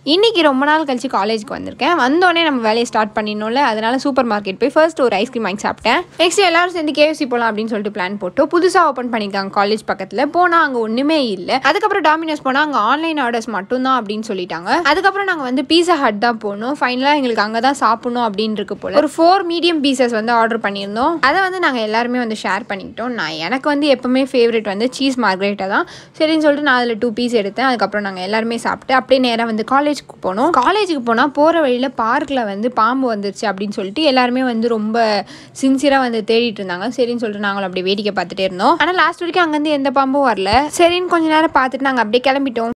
இன்னைக்கு ரொம்ப நாள் கழிச்சு காலேஜ்க்கு வந்திருக்கேன் வந்தோடனே நம்ம வேலையை ஸ்டார்ட் பண்ணிடணும்ல அதனால சூப்பர் மார்க்கெட் போய் ஃபர்ஸ்ட் ஒரு ஐஸ்கிரீம் வாங்கி சாப்பிட்டேன் நெக்ஸ்ட் எல்லாரும் சேர்ந்து கேஎஃப்சி போகலாம் அப்படின்னு சொல்லிட்டு பிளான் போட்டு புதுசாக ஓப்பன் பண்ணியிருக்காங்க காலேஜ் பக்கத்தில் போனால் அங்கே ஒன்றுமே இல்லை அதுக்கப்புறம் டாமினோஸ் போனால் அங்கே ஆன்லைன் ஆர்டர்ஸ் மட்டும்தான் அப்படின்னு சொல்லிட்டாங்க அதுக்கப்புறம் நாங்கள் வந்து பீஸா ஹட் தான் போனோம் ஃபைனலாக எங்களுக்கு அங்கே தான் சாப்பிடணும் அப்படின்னு இருக்கு போல ஒரு ஃபோர் மீடியம் பீசஸ் வந்து ஆர்டர் பண்ணியிருந்தோம் அதை வந்து நாங்கள் எல்லாருமே வந்து ஷேர் பண்ணிக்கிட்டோம் நான் எனக்கு வந்து எப்பவுமே ஃபேவரட் வந்து சீஸ் மார்கரேட்டா தான் சரின்னு சொல்லிட்டு நான் அதில் டூ பீஸ் எடுத்தேன் அதுக்கப்புறம் நாங்கள் எல்லாருமே சாப்பிட்டு அப்படியே நேராக வந்து காலேஜ்க்கு போனோம் காலேஜுக்கு போனால் போகிற வழியில் பார்க்கில் வந்து பாம்பு வந்துருச்சு அப்படின்னு சொல்லிட்டு எல்லாருமே வந்து ரொம்ப சின்சியராக வந்து தேடிட்டு இருந்தாங்க சரின்னு சொல்லிட்டு நாங்களும் அப்படியே வேடிக்கை பார்த்துட்டே இருந்தோம் ஆனால் லாஸ்ட் வரைக்கும் அங்கேருந்து எந்த பாம்பும் வரல சரின்னு கொஞ்ச நேரம் பார்த்துட்டு நாங்கள் அப்படியே கிளம்பிட்டோம்